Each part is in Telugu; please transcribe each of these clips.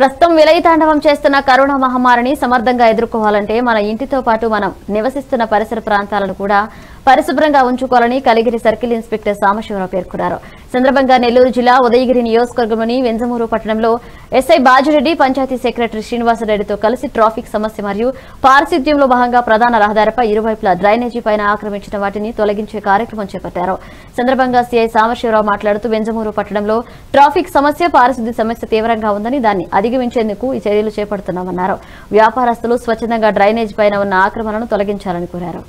ప్రస్తుతం విలయతాండవం చేస్తున్న కరోనా మహమ్మారిని సమర్థంగా ఎదుర్కోవాలంటే మన ఇంటితో పాటు మనం నివసిస్తున్న పరిసర ప్రాంతాలను కూడా పరిశుభ్రంగా ఉంచుకోవాలని కలిగిరి సర్కిల్ ఇన్స్పెక్టర్ సాంబశివరావు పేర్కొన్నారు సందర్భంగా నెల్లూరు జిల్లా ఉదయగిరి నియోజకవర్గంలోని వెంజమూరు పట్టణంలో ఎస్ఐ బాజిరెడ్డి పంచాయతీ సెక్రటరీ శ్రీనివాసరెడ్డితో కలిసి ట్రాఫిక్ సమస్య మరియు పారిశుద్ధ్యంలో భాగంగా ప్రధాన రహదారిపై ఇరువైపులా డ్రైనేజీ పైన ఆక్రమించిన వాటిని తొలగించే కార్యక్రమం చేపట్టారు సందర్భంగా సీఐ సాంబశివరావు మాట్లాడుతూ వెంజమూరు పట్టణంలో ట్రాఫిక్ సమస్య పారిశుద్ధ్య సమస్య తీవ్రంగా ఉందని దాన్ని అధిగమించేందుకు ఈ చర్యలు చేపడుతున్నామన్నారు వ్యాపారస్తులు స్వచ్ఛందంగా డ్రైనేజ్ పైన ఉన్న ఆక్రమణను తొలగించాలని కోరారు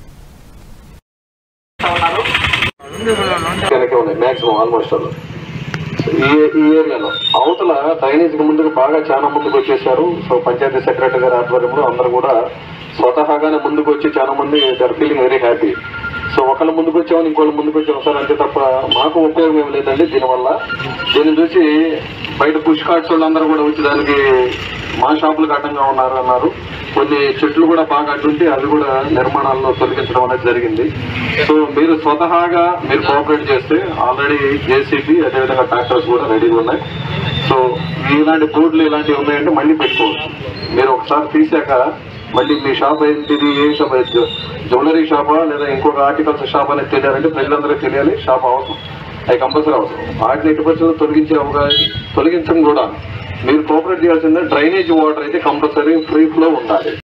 వెనకే ఉన్నాయి మాక్సిమం ఆల్మోస్ట్ ఆల్ ఈ ఈ ఏరియాలో అవతల డ్రైనేజ్ ముందుకు బాగా చాలా ముందుకు వచ్చేసారు సో పంచాయతీ సెక్రటరీ గారి ఆధ్వర్యంలో అందరూ కూడా స్వతహాగానే ముందుకు వచ్చి చాలా మంది their feeling very happy so ఒకళ్ళు ముందుకు వచ్చామని ఇంకోళ్ళు ముందుకు వచ్చాము సార్ అంతే తప్ప మాకు ఉపయోగం ఏం లేదండి దీనివల్ల దీన్ని చూసి బయట పుష్ కార్డ్స్ వాళ్ళందరూ కూడా వచ్చి దానికి మా షాపులకు అడ్డంగా ఉన్నారు అన్నారు కొన్ని చెట్లు కూడా బాగా అడ్డుంటే అవి కూడా నిర్మాణాలను తొలగించడం అనేది జరిగింది సో మీరు స్వతహాగా మీరు కోఆపరేట్ చేస్తే ఆల్రెడీ జేసీబీ అదేవిధంగా ట్రాక్టర్స్ కూడా రెడీగా ఉన్నాయి సో ఇలాంటి బోర్డులు ఇలాంటివి ఉన్నాయంటే మళ్ళీ పెట్టుకోవచ్చు మీరు ఒకసారి తీసాక మళ్ళీ మీ షాప్ ఏంటిది ఏ షాప్ జ్యువెలరీ షాపా లేదా ఇంకొక ఆర్టికల్స్ షాప్ అనేది తెలియాలంటే ప్రజలందరికీ తెలియాలి షాప్ అవసరం అవి కంపల్సరీ అవసరం వాటిని ఎట్టి పరిస్థితుల్లో తొలగించే అవకాశం తొలగించడం కూడా మీరు కోఆపరేట్ చేయాల్సిందే డ్రైనేజ్ వాటర్ అయితే కంపల్సరీ ఫ్రీ ఫ్లో ఉండాలి